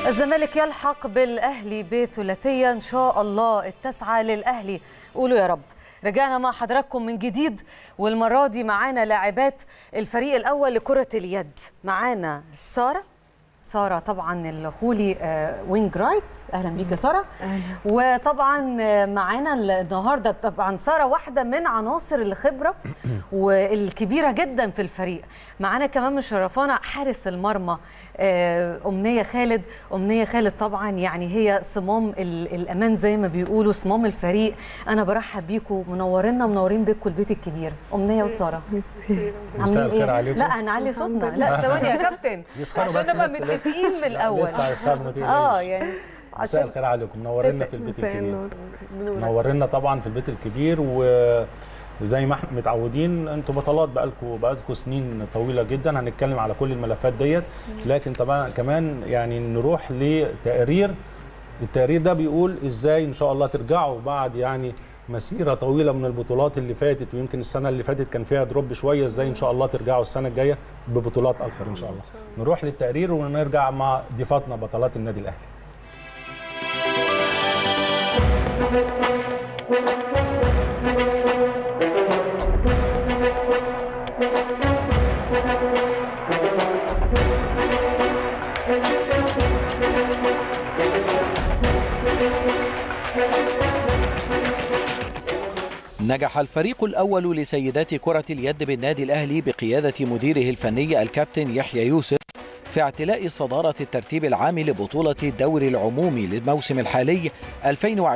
الزمالك يلحق بالاهلي بثلاثيه ان شاء الله التاسعه للاهلي قولوا يا رب رجعنا مع حضراتكم من جديد والمره دي معانا لاعبات الفريق الاول لكره اليد معانا ساره ساره طبعا الخولي آه، وينج رايت اهلا بيك يا ساره وطبعا آه، معانا النهارده طبعا ساره واحده من عناصر الخبره والكبيره جدا في الفريق معانا كمان مشرفانا حارس المرمى آه، امنيه خالد امنيه خالد طبعا يعني هي صمام ال- الامان زي ما بيقولوا صمام الفريق انا برحب بيكم منورينا منورين بيكم البيت الكبير امنيه وساره مساء عاملين الخير عليكم. لا هنعلي صوتنا الحمد لا ثواني يا كابتن يسخنوا عشان بس نبقى لسه- متفقين من الاول لسه هيسخنوا ما تقلقيش. اه يعني مساء عشان الخير عليكم منورنا في البيت مساء الكبير النور منورنا طبعا في البيت الكبير و وزي ما احنا متعودين انتوا بطلات بقالكم بقالكم سنين طويله جدا هنتكلم على كل الملفات ديت لكن طبعا كمان يعني نروح لتقرير التقرير ده بيقول ازاي ان شاء الله ترجعوا بعد يعني مسيره طويله من البطولات اللي فاتت ويمكن السنه اللي فاتت كان فيها دروب شويه ازاي ان شاء الله ترجعوا السنه الجايه ببطولات اكثر ان شاء الله نروح للتقرير ونرجع مع ضيفاتنا بطلات النادي الاهلي نجح الفريق الأول لسيدات كرة اليد بالنادي الأهلي بقيادة مديره الفني الكابتن يحيى يوسف في اعتلاء صدارة الترتيب العام لبطولة الدوري العمومي للموسم الحالي 2020-2021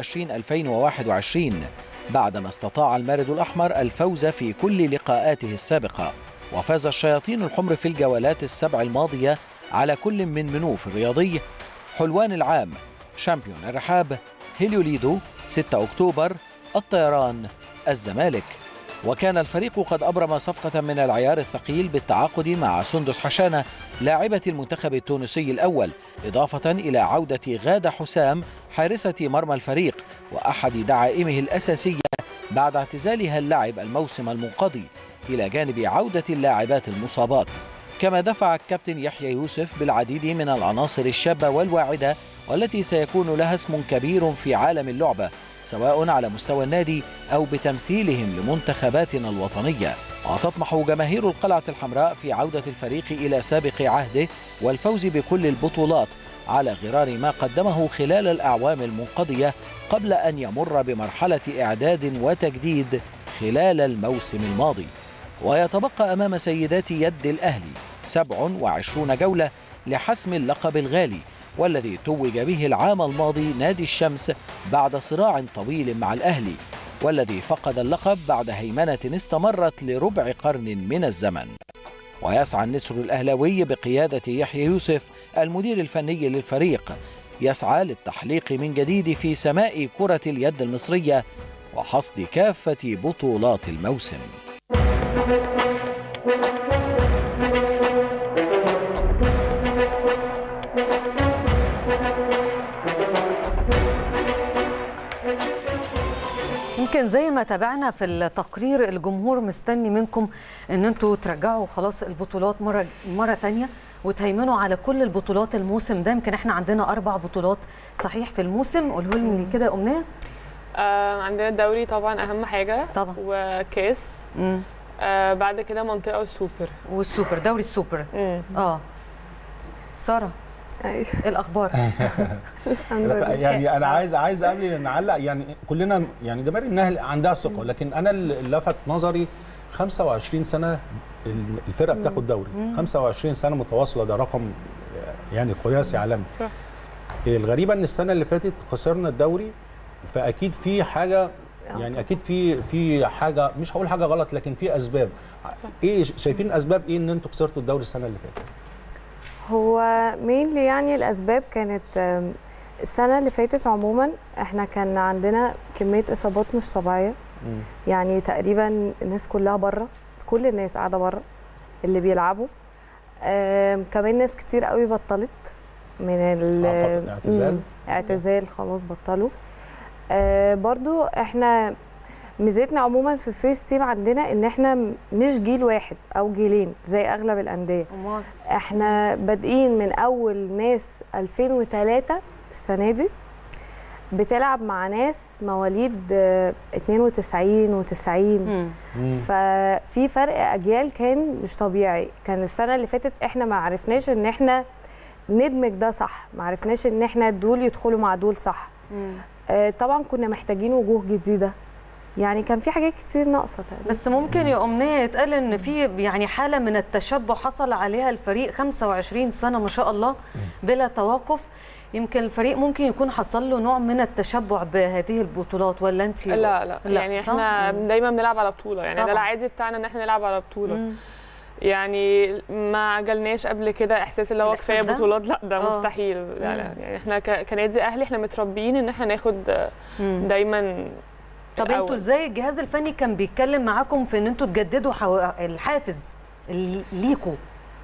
بعدما استطاع المارد الأحمر الفوز في كل لقاءاته السابقة وفاز الشياطين الحمر في الجولات السبع الماضية على كل من منوف الرياضي حلوان العام شامبيون الرحاب هيليوليدو 6 أكتوبر الطيران الزمالك وكان الفريق قد أبرم صفقة من العيار الثقيل بالتعاقد مع سندس حشانة لاعبة المنتخب التونسي الأول إضافة إلى عودة غادة حسام حارسة مرمى الفريق وأحد دعائمه الأساسية بعد اعتزالها اللعب الموسم المنقضي إلى جانب عودة اللاعبات المصابات كما دفع الكابتن يحيى يوسف بالعديد من العناصر الشابة والواعدة والتي سيكون لها اسم كبير في عالم اللعبة سواء على مستوى النادي أو بتمثيلهم لمنتخباتنا الوطنية وتطمح جماهير القلعة الحمراء في عودة الفريق إلى سابق عهده والفوز بكل البطولات على غرار ما قدمه خلال الأعوام المنقضية قبل أن يمر بمرحلة إعداد وتجديد خلال الموسم الماضي ويتبقى أمام سيدات يد الأهلي 27 جولة لحسم اللقب الغالي والذي توج به العام الماضي نادي الشمس بعد صراع طويل مع الأهلي والذي فقد اللقب بعد هيمنة استمرت لربع قرن من الزمن ويسعى النسر الأهلاوي بقيادة يحيى يوسف المدير الفني للفريق يسعى للتحليق من جديد في سماء كرة اليد المصرية وحصد كافة بطولات الموسم يمكن زي ما تابعنا في التقرير الجمهور مستني منكم ان انتوا ترجعوا خلاص البطولات مره مره تانية وتهيمنوا على كل البطولات الموسم ده يمكن احنا عندنا اربع بطولات صحيح في الموسم قولوا لي كده يا امنيه آه عندنا الدوري طبعا اهم حاجه طبعا. وكاس امم آه بعد كده منطقه والسوبر والسوبر دوري السوبر مم. اه ساره أيوة. إيه الاخبار الحمد لله يعني انا عايز عايز قبل نعلق يعني كلنا يعني جماهير النهل عندها ثقه لكن انا اللي لفت نظري 25 سنه الفرقه بتاخد دوري 25 سنه متواصله ده رقم يعني قياسي عالمي صح. الغريبه ان السنه اللي فاتت خسرنا الدوري فاكيد في حاجه يعني اكيد في في حاجه مش هقول حاجه غلط لكن في اسباب ايه شايفين اسباب ايه ان انتوا خسرتوا الدوري السنه اللي فاتت هو مينلي يعني الاسباب كانت آم، السنه اللي فاتت عموما احنا كان عندنا كميه اصابات مش طبيعيه مم. يعني تقريبا الناس كلها بره كل الناس قاعده بره اللي بيلعبوا آم، كمان ناس كتير قوي بطلت من ال اعتزال مم، اعتزال خلاص بطلوا آه برضو احنا ميزتنا عموما في الفيرست تيم عندنا ان احنا م- مش جيل واحد او جيلين زي اغلب الانديه امال احنا بادئين من اول ناس 2003 السنه دي بتلعب مع ناس مواليد آه، 92 و90 مم. مم. ففي فرق اجيال كان مش طبيعي كان السنه اللي فاتت احنا ما عرفناش ان احنا ندمج ده صح ما عرفناش ان احنا دول يدخلوا مع دول صح مم. آه، طبعا كنا محتاجين وجوه جديده يعني كان في حاجات كتير ناقصه تقريبا بس ممكن يا أمنية يتقال إن في يعني حالة من التشبع حصل عليها الفريق 25 سنة ما شاء الله بلا توقف يمكن الفريق ممكن يكون حصل له نوع من التشبع بهذه البطولات ولا أنت لا لا, لا، يعني صح؟ احنا مم. دايما بنلعب على بطوله يعني طبعاً. ده العادي بتاعنا ان احنا نلعب على بطوله مم. يعني ما جالناش قبل كده احساس اللي هو الإحساس كفايه ده؟ بطولات لا ده آه. مستحيل لا لا يعني احنا ك- كنادي اهلي احنا متربيين ان احنا ناخد مم. دايما طب الأول. انتوا ازاي الجهاز الفني كان بيتكلم معاكم في ان انتوا تجددوا حو... الحافز اللي ليكوا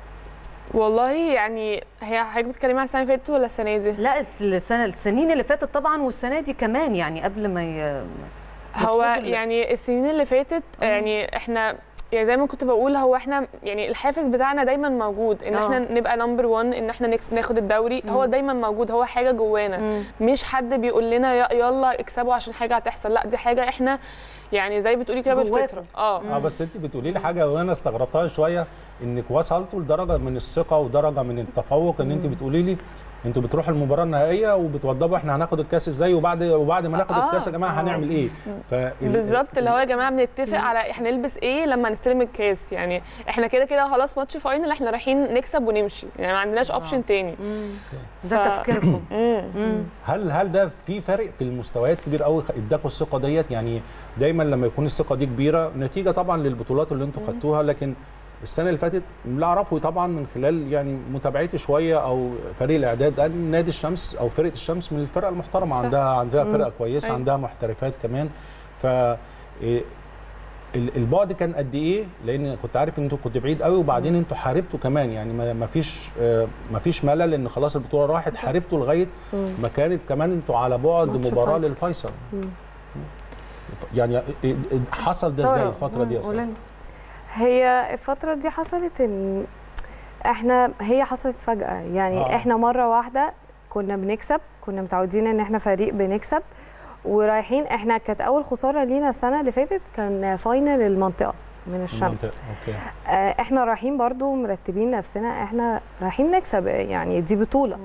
والله يعني هي حضرتك بتتكلمي عن السنه اللي فاتت ولا السنه دي؟ لا السنه السنين اللي فاتت طبعا والسنه دي كمان يعني قبل ما ي... هو بتفضل- يعني السنين اللي فاتت يعني احنا يعني زي ما كنت بقول هو احنا يعني الحافز بتاعنا دايما موجود ان آه. احنا نبقى نمبر 1 ان احنا نكس- ناخد الدوري هو دايما موجود هو حاجه جوانا مم. مش حد بيقول لنا ي- يلا اكسبوا عشان حاجه هتحصل لا دي حاجه احنا يعني زي بتقولي كده جواكم. بالفطره اه اه بس انت بتقولي لي حاجه وانا استغربتها شويه انك وصلتوا لدرجه من الثقه ودرجه من التفوق ان انت بتقولي لي انتوا بتروحوا المباراه النهائيه وبتوضبوا احنا هناخد الكاس ازاي وبعد وبعد ما ناخد آه. الكاس يا جماعه هنعمل ايه ف بالظبط اللي هو يا جماعه بنتفق على احنا نلبس ايه لما نستلم الكاس يعني احنا كده كده خلاص ماتش فاينل احنا رايحين نكسب ونمشي يعني ما عندناش اوبشن تاني ده ف- تفكيركم مم. مم. هل هل ده في فرق في المستويات كبير قوي اداكوا الثقه ديت يعني دايما لما يكون الثقه دي كبيره نتيجه طبعا للبطولات اللي انتوا خدتوها لكن السنه اللي فاتت اللي اعرفه طبعا من خلال يعني متابعتي شويه او فريق الاعداد قال نادي الشمس او فرقه الشمس من الفرق المحترمه عندها عندها فرقه كويسه أيوة. عندها محترفات كمان ف إيه، ال- البعد كان قد ايه لان كنت عارف ان انتوا كنتوا بعيد قوي وبعدين انتوا حاربتوا كمان يعني ما ما فيش آه، ما فيش ملل ان خلاص البطوله راحت حاربتوا لغايه ما كانت كمان انتوا على بعد ماتش مباراه فيصل. للفيصل يعني إيه- إيه- حصل ده ازاي سارة، الفتره دي يا مم، سارة؟ قولي هي الفترة دي حصلت ان احنا هي حصلت فجأة يعني آه. آه. احنا مرة واحدة كنا بنكسب كنا متعودين ان احنا فريق بنكسب ورايحين احنا كانت اول خسارة لينا السنة اللي فاتت كان فاينل المنطقة من الشمس المنطقة. اوكي آه احنا رايحين برضو مرتبين نفسنا احنا رايحين نكسب يعني دي بطولة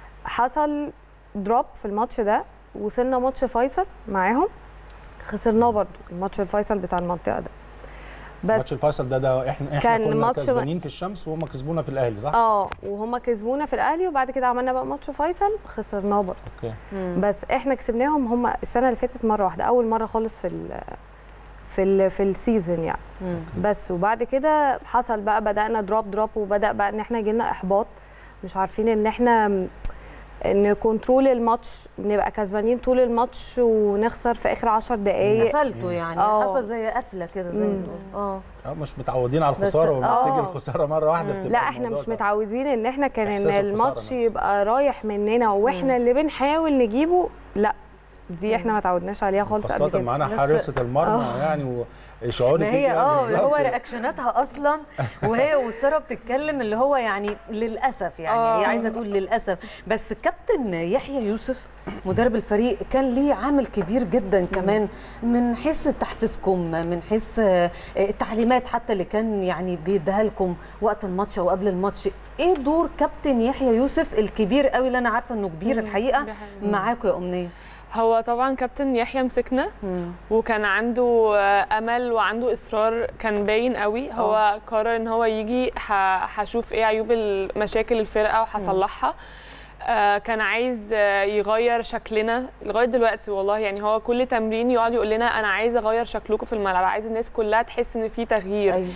حصل دروب في الماتش ده وصلنا ماتش فيصل معاهم خسرناه برضو الماتش الفيصل بتاع المنطقة ده ماتش الفيصل ده ده احنا احنا كان كنا ماتش كسبانين في الشمس وهم كسبونا في الاهلي صح؟ اه وهم كسبونا في الاهلي وبعد كده عملنا بقى ماتش فيصل خسرناه برضه اوكي بس احنا كسبناهم هم السنه اللي فاتت مره واحده اول مره خالص في ال في ال في السيزون يعني مم. بس وبعد كده حصل بقى بدانا دروب دروب وبدا بقى ان احنا جينا احباط مش عارفين ان احنا م- ان كنترول الماتش نبقى كسبانين طول الماتش ونخسر في اخر 10 دقائق قفلتوا يعني آه. حصل زي قفله كده زي ما مم. بنقول. اه اه مش متعودين على بس- الخساره ولما آه. تيجي الخساره مره واحده بتبقى لا احنا الموضوع مش صعب. متعودين ان احنا كان إحساس ان الخسارة الماتش نفسه. يبقى رايح مننا واحنا اللي بنحاول نجيبه لا دي احنا ما تعودناش عليها خالص قبل خاصة كده معانا بس- حارسة المرمى يعني وشعورك ما هي كده اه بالظبط. هو رياكشناتها اصلا وهي وساره بتتكلم اللي هو يعني للاسف يعني آه. هي عايزه تقول للاسف بس كابتن يحيى يوسف مدرب الفريق كان ليه عامل كبير جدا كمان من حيث تحفيزكم من حيث آه، التعليمات حتى اللي كان يعني بيديها لكم وقت الماتش او قبل الماتش ايه دور كابتن يحيى يوسف الكبير قوي اللي انا عارفه انه كبير الحقيقه ده حقيقي. معاكم يا امنيه هو طبعا كابتن يحيى مسكنا وكان عنده آه، امل وعنده اصرار كان باين قوي هو قرر ان هو يجي ه- هشوف ايه عيوب مشاكل الفرقه وهصلحها آه، كان عايز آه، يغير شكلنا لغايه دلوقتي والله يعني هو كل تمرين يقعد يقول لنا انا عايز اغير شكلكم في الملعب عايز الناس كلها تحس ان في تغيير ايوه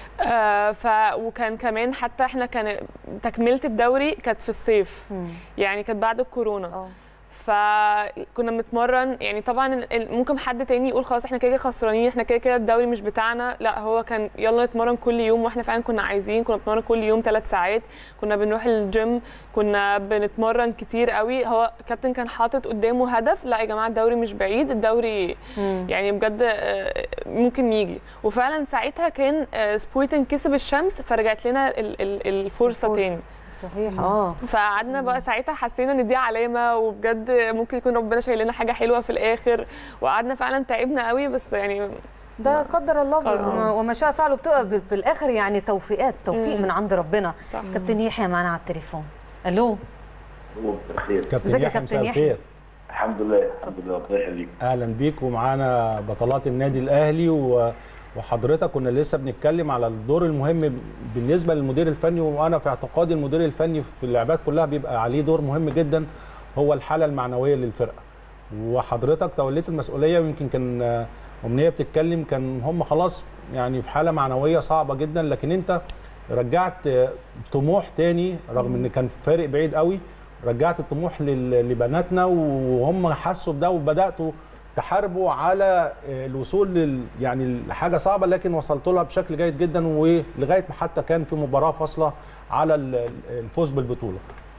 آه ف وكان كمان حتى احنا كان تكمله الدوري كانت في الصيف يعني كانت بعد الكورونا اه فكنا بنتمرن يعني طبعا ال- ممكن حد تاني يقول خلاص احنا كده كده خسرانين احنا كده كده الدوري مش بتاعنا لا هو كان يلا نتمرن كل يوم واحنا فعلا كنا عايزين كنا بنتمرن كل يوم ثلاث ساعات كنا بنروح الجيم كنا بنتمرن كتير قوي هو كابتن كان حاطط قدامه هدف لا يا جماعه الدوري مش بعيد الدوري يعني بجد آه، ممكن يجي وفعلا ساعتها كان آه، سبورتنج كسب الشمس فرجعت لنا ال- ال- الفرصه الفرصة. تاني صحيح اه فقعدنا بقى ساعتها حسينا ان دي علامه وبجد ممكن يكون ربنا شايل لنا حاجه حلوه في الاخر وقعدنا فعلا تعبنا قوي بس يعني ده قدر الله قدر وما- وما شاء فعله بتبقى ب- في الاخر يعني توفيقات توفيق مم. من عند ربنا صح كابتن يحيى معانا على التليفون الو بخير كابتن ازيك يا يحيى كابتن مساء يحيى؟ الخير الحمد لله الحمد لله ربنا يخليك اهلا بيك ومعانا بطلات النادي الاهلي و... وحضرتك كنا لسه بنتكلم على الدور المهم بالنسبه للمدير الفني وانا في اعتقادي المدير الفني في اللعبات كلها بيبقى عليه دور مهم جدا هو الحاله المعنويه للفرقه وحضرتك توليت المسؤوليه ويمكن كان آه، امنيه بتتكلم كان هم خلاص يعني في حاله معنويه صعبه جدا لكن انت رجعت آه، طموح تاني رغم ان كان فارق بعيد قوي رجعت الطموح لل- لبناتنا وهم حسوا بده وبداتوا تحاربوا على آه، الوصول لل يعني لحاجه صعبه لكن وصلت لها بشكل جيد جدا ولغايه ما حتى كان في مباراه فاصله على ال- الفوز بالبطوله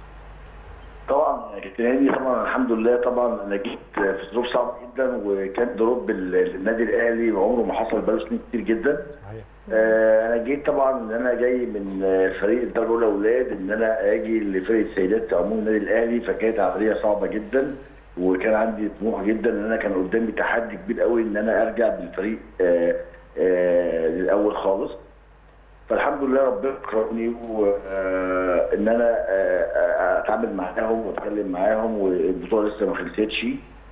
طبعا يا كابتن هاني طبعا الحمد لله طبعا انا جيت في ظروف صعبه جدا وكان دروب ال- النادي الاهلي عمره ما حصل بقاله سنين كتير جدا صحيح آه، انا جيت طبعا ان انا جاي من آه، فريق الدوري الاولى اولاد ان انا اجي لفريق السيدات عموم النادي الاهلي فكانت عمليه صعبه جدا وكان عندي طموح جدا ان انا كان قدامي تحدي كبير قوي ان انا ارجع بالفريق آه، آه، للاول خالص فالحمد لله ربنا كرمني وان انا آه، آه، اتعامل معاهم واتكلم معاهم والبطوله لسه ما خلصتش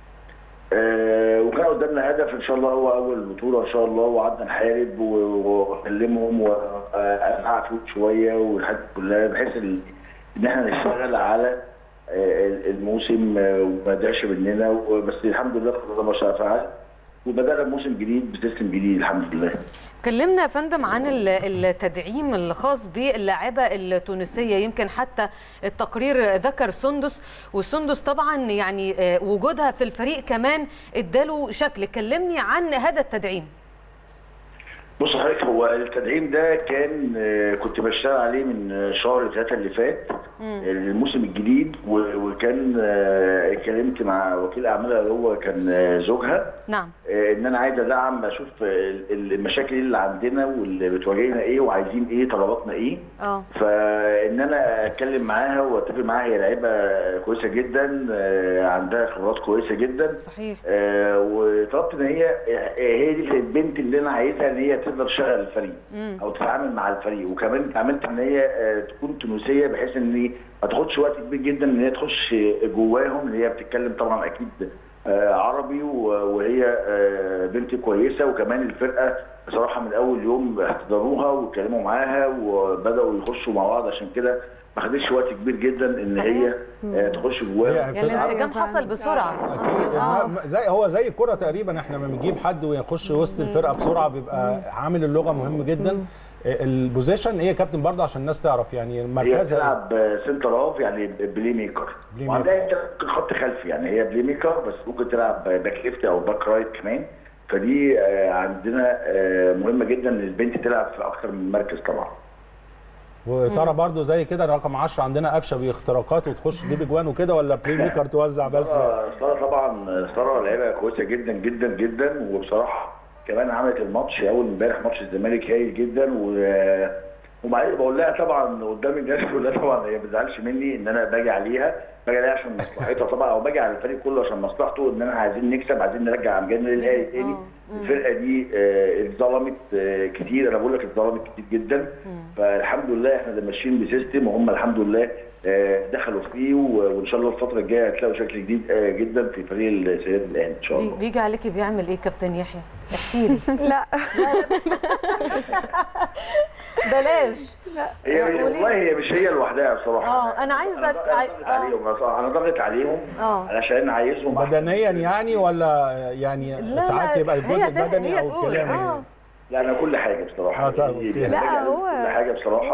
آه، وكان قدامنا هدف ان شاء الله هو اول بطوله ان شاء الله وقعدنا نحارب و- واكلمهم وازعق فيهم شويه والحاجات كلها بحيث ال- ان احنا نشتغل على آه، الموسم آه، وما يضيعش مننا بس الحمد لله قدر ما شاء فعل وبدانا موسم جديد بسيستم جديد الحمد لله كلمنا يا فندم عن ال- التدعيم الخاص باللاعبة التونسية يمكن حتى التقرير ذكر سندس وسندس طبعا يعني آه، وجودها في الفريق كمان اداله شكل كلمني عن هذا التدعيم بص حضرتك هو التدعيم ده كان آه، كنت بشتغل عليه من آه، شهر ثلاثة اللي فات آه، الموسم الجديد و- وكان آه، اتكلمت مع وكيل اعمالها اللي هو كان آه، زوجها نعم آه، ان انا عايز ادعم اشوف آه، ال- المشاكل اللي عندنا واللي بتواجهنا ايه وعايزين ايه طلباتنا ايه اه فان انا اتكلم معاها واتفق معاها هي لعيبه كويسه جدا آه، عندها خبرات كويسه جدا صحيح آه، وطلبت ان هي هي دي البنت اللي انا عايزها ان هي تقدر تشغل الفريق او تتعامل مع الفريق وكمان اتعاملت ان هي آه، تكون تونسيه بحيث ان ما تاخدش وقت كبير جدا ان هي تخش جواهم اللي هي بتتكلم طبعا اكيد آه، عربي و- وهي آه، بنت كويسه وكمان الفرقه بصراحه من اول يوم احتضروها واتكلموا معاها وبداوا يخشوا مع بعض عشان كده ما خدتش وقت كبير جدا ان صحيح. هي آه، تخش جواهم هي يعني الانسجام حصل بسرعة أكيد. آه. ما- زي هو زي الكرة تقريبا احنا لما بنجيب حد ويخش وسط الفرقه بسرعه بيبقى عامل اللغه مهم جدا البوزيشن ايه يا كابتن برضه عشان الناس تعرف يعني هي مركزها بتلعب سنتر اوف يعني بلاي ميكر بلاي وعندها ممكن خط خلفي يعني هي بلاي ميكر بس ممكن تلعب باك ليفت او باك رايت كمان فدي آه، عندنا آه، مهمه جدا ان البنت تلعب في اكثر من مركز طبعا وترى برضه زي كده رقم 10 عندنا قفشه باختراقات وتخش تجيب اجوان وكده ولا بلاي ميكر توزع بس ساره سارة طبعا ساره لعيبه كويسه جدا جدا جدا وبصراحه كمان عملت الماتش اول امبارح ماتش الزمالك هايل جدا و ومعلش بقول لها طبعا قدام الناس كلها طبعا هي ما بتزعلش مني ان انا باجي عليها باجي عليها عشان مصلحتها طبعا او باجي على الفريق كله عشان مصلحته ان انا عايزين نكسب عايزين نرجع امجادنا للاهلي تاني الفرقه دي آه، اتظلمت آه، كتير انا بقول لك اتظلمت كتير جدا فالحمد لله احنا اللي ماشيين بسيستم وهم الحمد لله آه، دخلوا فيه و- وان شاء الله الفتره الجايه هتلاقوا شكل جديد آه، جدا في فريق السيدات الاهلي ان شاء بي- الله بيجي عليكي بيعمل ايه كابتن يحيى احكي لي لا بلاش هي قولي. والله هي مش هي لوحدها بصراحه اه انا عايزه انا ضاغط آه. عليهم انا ضاغط عليهم اه علشان عايزهم بدنيا يعني ولا يعني لا، ساعات لا، يبقى الجزء هي ده- البدني هي او تقول، الكلام آه. لا انا كل حاجه بصراحه آه، طيب، يعني أوكي. محتاجة لا، هو- كل حاجه بصراحه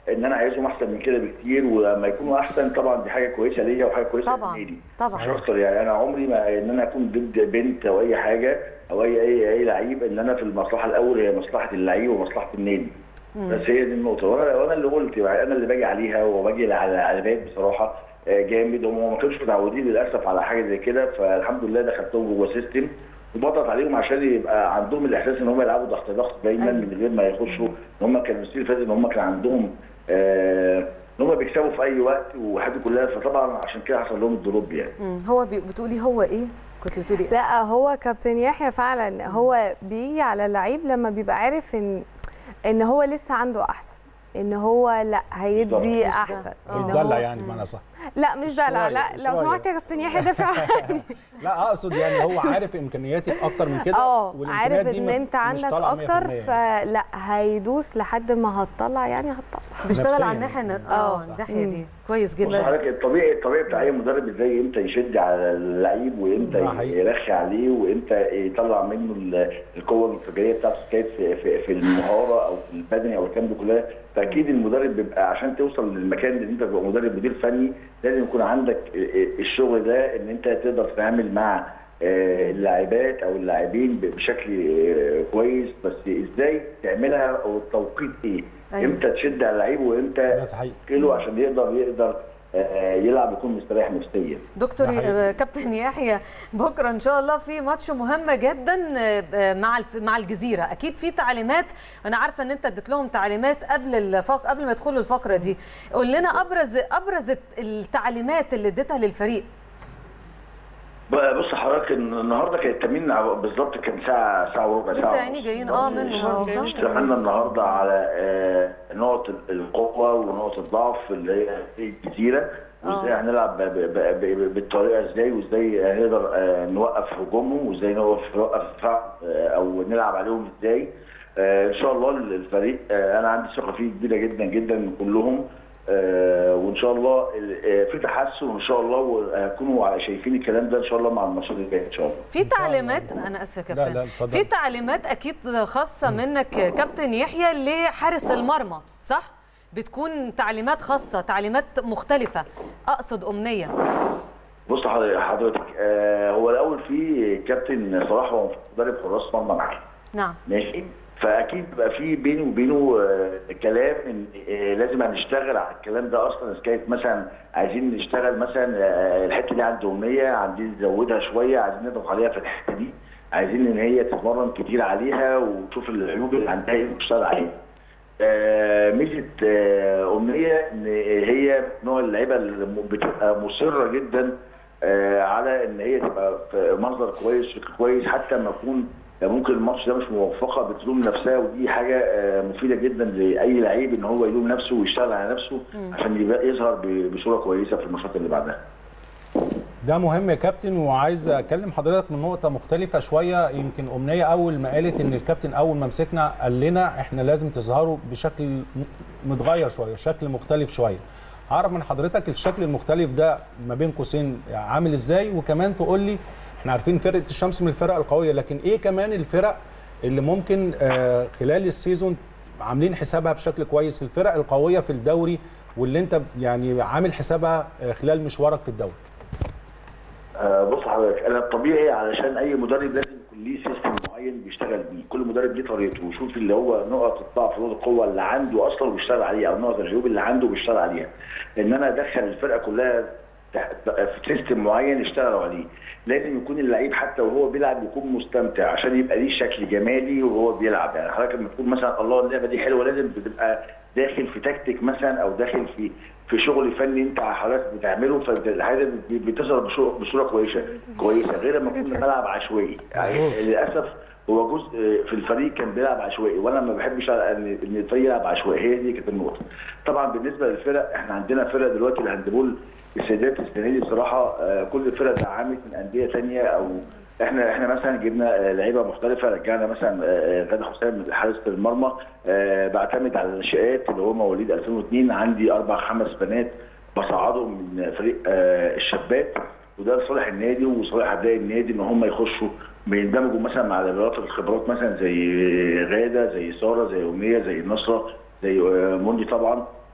ان انا عايزهم احسن من كده بكتير ولما يكونوا احسن طبعا دي حاجه كويسه ليا وحاجه كويسه طبعا للنادي طبعا مش اكتر يعني انا عمري ما ان انا اكون ضد بنت او اي حاجه او اي اي اي لعيب ان انا في المصلحه الاول هي مصلحه اللعيب ومصلحه النادي بس هي دي النقطه وانا وانا اللي قلت يعني انا اللي باجي عليها وباجي على على باب بصراحه آه، جامد هم ما كانوش متعودين للاسف على حاجه زي كده فالحمد لله دخلتهم جوه سيستم وبضغط عليهم عشان يبقى عندهم الاحساس ان هم يلعبوا ضغط ضغط دايما أيوة. من غير ما يخشوا ان هم كانوا السنين اللي فاتت ان هم كان عندهم آه، ان هم بيكسبوا في اي وقت وحاجه كلها فطبعا عشان كده حصل لهم الدروب يعني مم. هو بي- بتقولي هو ايه كنت بتقولي ايه لا هو كابتن يحيى فعلا هو بيجي على اللعيب لما بيبقى عارف ان ان هو لسه عنده احسن ان هو لا هيدي بالظبط. مش ده. احسن آه. إن بيتدلع هو- يعني بمعنى صح لا مش دلع لا شوية- لو شوية. سمحت يا كابتن يحيى دافع عني لا اقصد يعني هو عارف امكانياتك اكتر من كده اه والإمكانيات عارف دي ان ما- انت مش عندك طالعة اكتر 100% يعني. فلا هيدوس لحد ما هتطلع يعني هتطلع بيشتغل نفسياً على الناحيه يعني. اه آه. الناحيه مم. دي كويس بص جدا حضرتك الطبيعي الطبيعي بتاع اي مدرب ازاي امتى يشد على اللعيب وامتى ده حقيقي. يرخي عليه وامتى يطلع منه ال- القوه الانفجاريه بتاعته كانت في, في, في المهاره او في البدني او الكلام ده كلها فاكيد المدرب بيبقى عشان توصل للمكان اللي انت تبقى مدرب مدير فني لازم يكون عندك الشغل ده ان انت تقدر تتعامل مع آه، اللاعبات او اللاعبين بشكل آه، كويس بس ازاي تعملها او التوقيت ايه؟ أيوة. امتى تشد على اللعيب وامتى ده صحيح كيلو عشان يقدر يقدر آه، يلعب يكون مستريح نفسيا دكتور ده حقيقي. آه، كابتن يحيى بكره ان شاء الله في ماتش مهم جدا آه، آه، مع الف- مع الجزيره اكيد في تعليمات انا عارفه ان انت اديت لهم تعليمات قبل الفق... قبل ما يدخلوا الفقره دي قول لنا ابرز ابرز التعليمات اللي اديتها للفريق بقى بص حضرتك إن النهارده كان التمرين ع- بالظبط كان ساعه ساعه وربع لسه ساعه يعني جايين اه منه برضه صح؟ اشتغلنا النهارده على آه، نقط القوه ونقط الضعف اللي هي الجزيره وازاي آه. هنلعب ب- ب- ب- بالطريقه ازاي وازاي هنقدر آه، نوقف هجومهم وازاي نوقف نوقف دفاع آه، او نلعب عليهم ازاي آه، ان شاء الله الفريق آه، انا عندي ثقه فيه كبيره جدا جدا من كلهم آه، وان شاء الله ال- آه، في تحسن وان شاء الله وهتكونوا شايفين الكلام ده ان شاء الله مع الماتشات الجايه ان شاء الله في تعليمات انا اسفه يا لا، لا، كابتن اتفضل. في تعليمات اكيد خاصه منك كابتن يحيى لحارس المرمى صح بتكون تعليمات خاصه تعليمات مختلفه اقصد امنيه بص حضرتك حضرتك آه هو الاول في كابتن صلاح هو مدرب حراس مرمى معايا نعم ماشي فاكيد بقى في بيني وبينه آه كلام ان آه لازم هنشتغل على الكلام ده اصلا اذا كانت مثلا عايزين نشتغل مثلا آه الحته دي عند امنيه عايزين نزودها شويه عايزين نضغط عليها في الحته دي عايزين ان هي تتمرن كتير عليها وتشوف العيوب اللي عندها ايه وتشتغل عليها آه، ميزه آه، امنيه ان هي نوع اللعيبه اللي م- بتبقى مصره جدا آه، على ان هي تبقى في منظر كويس شكل كويس حتى ما يكون ممكن الماتش ده مش موفقه بتلوم نفسها ودي حاجه آه، مفيده جدا لاي لعيب ان هو يلوم نفسه ويشتغل على نفسه عشان يبقى يظهر ب- بصوره كويسه في الماتشات اللي بعدها. ده مهم يا كابتن وعايز اكلم حضرتك من نقطه مختلفه شويه يمكن امنيه اول ما قالت ان الكابتن اول ما مسكنا قال لنا احنا لازم تظهروا بشكل م- متغير شويه شكل مختلف شويه اعرف من حضرتك الشكل المختلف ده ما بين قوسين عامل ازاي وكمان تقول لي احنا عارفين فرقه الشمس من الفرق القويه لكن ايه كمان الفرق اللي ممكن آه، خلال السيزون عاملين حسابها بشكل كويس الفرق القويه في الدوري واللي انت يعني عامل حسابها آه، خلال مشوارك في الدوري آه، بص حضرتك انا الطبيعي علشان اي مدرب لازم يكون ليه سيستم معين بيشتغل بيه كل مدرب ليه طريقته ويشوف اللي هو نقط الضعف ونقط القوه اللي عنده اصلا وبيشتغل عليها او نقط العيوب اللي عنده وبيشتغل عليها ان انا ادخل الفرقه كلها تحت- في سيستم معين يشتغلوا عليه لازم يكون اللعيب حتى وهو بيلعب يكون مستمتع عشان يبقى ليه شكل جمالي وهو بيلعب يعني حضرتك لما تكون مثلا الله اللعبه دي حلوه لازم بتبقى داخل في تكتيك مثلا او داخل في في شغل فني انت حضرتك بتعمله فالحاجه بتظهر بصوره بصوره كويسه كويسه غير لما يكون ملعب عشوائي يعني للاسف هو جزء في الفريق كان بيلعب عشوائي وانا ما بحبش ان ان الفريق يلعب عشوائي هي دي كانت النقطه طبعا بالنسبه للفرق احنا عندنا فرق دلوقتي الهاندبول السيدات السنه دي بصراحه آه، كل الفرق دعمت من انديه ثانيه او احنا احنا مثلا جبنا آه، لعيبه مختلفه رجعنا مثلا آه، غاده حسام من حارسه المرمى آه، بعتمد على الناشئات اللي هم مواليد 2002 عندي اربع خمس بنات بصعدهم من فريق آه، الشابات وده لصالح النادي وصالح ابناء النادي ان هم يخشوا بيندمجوا مثلا مع ليفرات الخبرات مثلا زي غاده زي ساره زي امنيه زي النصره زي آه، موندي طبعا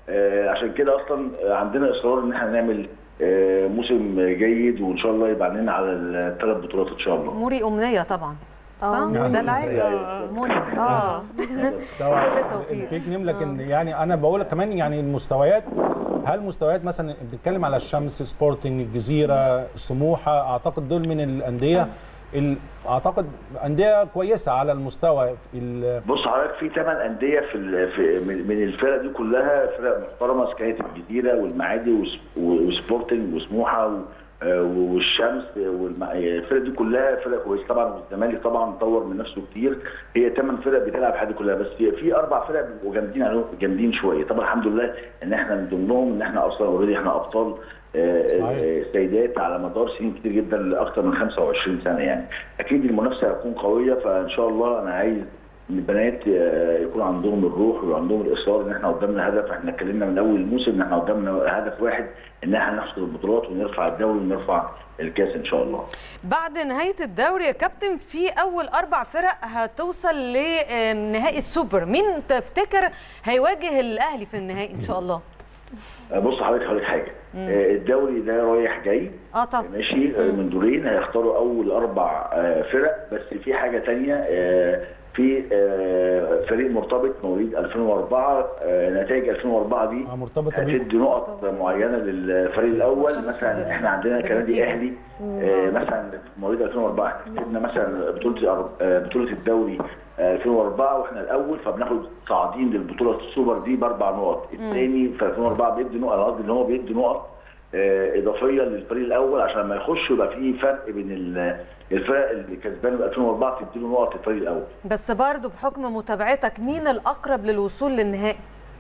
آه، عشان كده اصلا عندنا اصرار ان احنا نعمل آه، موسم جيد وان شاء الله يبقى عندنا على الثلاث بطولات ان شاء الله موري امنيه طبعا صح آه. ده العادي أيوة. منى اه طبعا كل التوفيق. الفيك نيم لكن يعني انا بقول لك كمان يعني المستويات هل مستويات مثلا بنتكلم على الشمس سبورتنج الجزيره سموحه اعتقد دول من الانديه ال- اعتقد انديه كويسه على المستوى ال- بص حضرتك في ثمان انديه في, ال- في من- من الفرق دي كلها فرق محترمه إذا كانت الجزيره والمعادي وس- وسبورتنج وسموحه و- آه، والشمس والم- الفرق دي كلها فرق كويسه طبعا والزمالك طبعا طور من نفسه كتير هي ثمان فرق بتلعب حاجه كلها بس في- في اربع فرق بيبقوا جامدين عليهم جامدين شويه طبعا الحمد لله ان احنا من ضمنهم ان احنا اصلا اوريدي احنا ابطال آه، صحيح. آه، سيدات على مدار سنين كتير جدا لاكثر من 25 سنه يعني اكيد المنافسه هتكون قويه فان شاء الله انا عايز ان البنات آه، يكون عندهم الروح وعندهم الاصرار ان احنا قدامنا هدف احنا اتكلمنا من اول الموسم ان احنا قدامنا هدف واحد ان احنا نحصد البطولات ونرفع الدوري ونرفع الكاس ان شاء الله بعد نهايه الدوري يا كابتن في اول اربع فرق هتوصل لنهائي السوبر مين تفتكر هيواجه الاهلي في النهائي ان شاء الله آه، بص حضرتك هقول لك حاجه آه، الدوري ده رايح جاي اه طبعا ماشي آه، من دورين هيختاروا اول اربع آه، فرق بس في حاجه تانية آه، في آه، فريق مرتبط مواليد 2004 آه، نتائج 2004 دي آه، مرتبطة بيه. هتدي نقط معينه للفريق الاول مثلا احنا عندنا كنادي بالنتيجة. اهلي آه، مثلا مواليد 2004 احنا كسبنا مثلا بطوله آه، بطوله الدوري آه، 2004 واحنا الاول فبناخد صاعدين للبطوله السوبر دي باربع نقط الثاني في 2004 بيدي نقط أنا قصدي ان هو بيدي نقط آه، اضافيه للفريق الاول عشان لما يخش يبقى في فرق بين ال- الفرق اللي كسبانه في 2004 تديله نقط الفريق الاول بس برضو بحكم متابعتك مين الاقرب للوصول للنهائي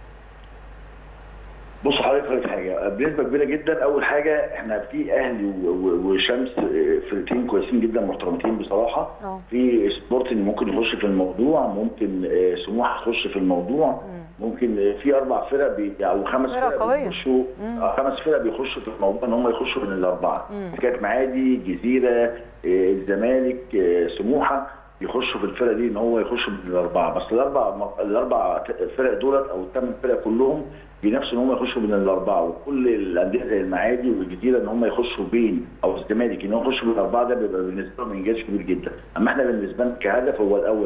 بص حضرتك هقول لك حاجه بنسبه كبيره جدا اول حاجه احنا في اهلي و- و- وشمس آه، فرقتين كويسين جدا محترمتين بصراحه اه. في سبورتنج ممكن يخش في الموضوع ممكن آه، سموحه يخش في الموضوع ممكن آه، في اربع فرق بي او خمس فرق فرق قوية. بيخشوا آه، خمس فرق بيخشوا في الموضوع ان هم يخشوا من الاربعه كانت معادي جزيره آه، الزمالك آه، سموحه يخشوا في الفرق دي ان هو يخشوا من الاربعه بس الاربع الاربع فرق دولت او الثمان فرق كلهم بنفسوا ان هم يخشوا من الاربعه وكل الانديه زي المعادي والجزيره ان هم يخشوا بين او الزمالك ان هم يخشوا من الاربعه ده بيبقى بالنسبه لهم انجاز كبير جدا اما احنا بالنسبه لنا كهدف هو الاول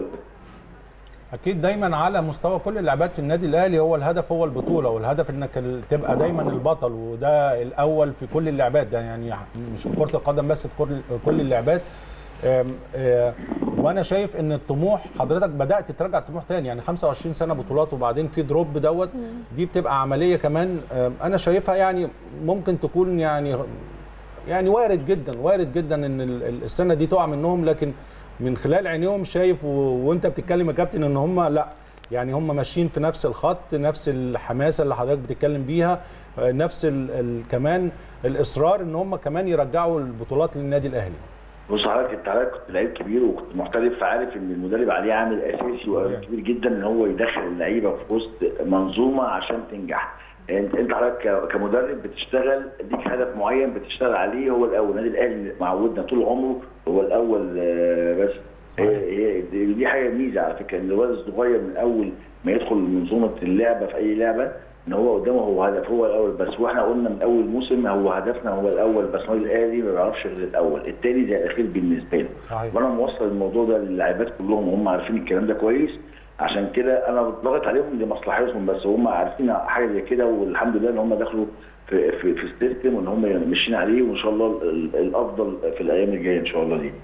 اكيد دايما على مستوى كل اللاعبات في النادي الاهلي هو الهدف هو البطوله والهدف انك ال- تبقى دايما البطل وده الاول في كل اللعبات ده يعني مش في كره القدم بس في كل كل اللعبات آم، آه، وانا شايف ان الطموح حضرتك بدات ترجع الطموح تاني يعني 25 سنه بطولات وبعدين في دروب دوت دي بتبقى عمليه كمان آم، انا شايفها يعني ممكن تكون يعني يعني وارد جدا وارد جدا ان ال- ال- السنه دي تقع منهم لكن من خلال عينيهم شايف و... وانت بتتكلم يا كابتن ان هم لا يعني هم ماشيين في نفس الخط نفس الحماسه اللي حضرتك بتتكلم بيها آه، نفس ال... ال... كمان الاصرار ان هم كمان يرجعوا البطولات للنادي الاهلي بص حضرتك انت حضرتك كنت لعيب كبير وكنت محترف فعارف ان المدرب عليه عامل اساسي وكبير جدا ان هو يدخل اللعيبه في وسط منظومه عشان تنجح انت انت حضرتك ك- كمدرب بتشتغل ليك هدف معين بتشتغل عليه هو الاول النادي الاهلي معودنا طول عمره هو الاول آه، بس صحيح. هي هي دي دي حاجه ميزه على فكره ان الولد الصغير من اول ما يدخل منظومه اللعبه في اي لعبه ان هو قدامه هو هدف هو الاول بس واحنا قلنا من اول موسم هو هدفنا هو الاول بس النادي الاهلي ما بيعرفش غير الاول التاني زي الاخير بالنسبه له صحيح. وانا موصل الموضوع ده للاعبات كلهم وهم عارفين الكلام ده كويس عشان كده انا ضاغط عليهم لمصلحتهم بس هم عارفين حاجه زي كده والحمد لله ان هم دخلوا في في, في السيستم وان هم ماشيين عليه وان شاء الله ال- الافضل في الايام الجايه ان شاء الله دي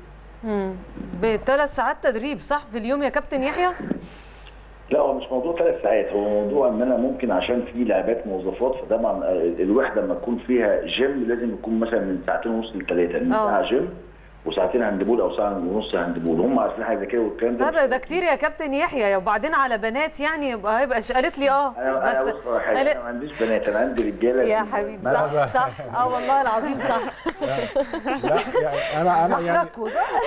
بثلاث ساعات تدريب صح في اليوم يا كابتن يحيى لا هو مش موضوع ثلاث ساعات هو موضوع ان انا ممكن عشان في لاعبات موظفات فطبعا الوحده لما تكون فيها جيم لازم يكون مثلا من ساعتين ونص لثلاثه ان اه. ساعه جيم وساعتين هاندبول او ساعه ونص هاندبول هم عارفين حاجه زي كده والكلام ده طب ده كتير يا كابتن يحيى وبعدين على بنات يعني يبقى هيبقى ش- قالت لي اه انا انا بس بص على حاجه قالت- انا ما عنديش بنات انا عندي رجاله يا في حبيبي الملعب. صح صح اه والله العظيم صح لا يعني انا انا يعني محركوا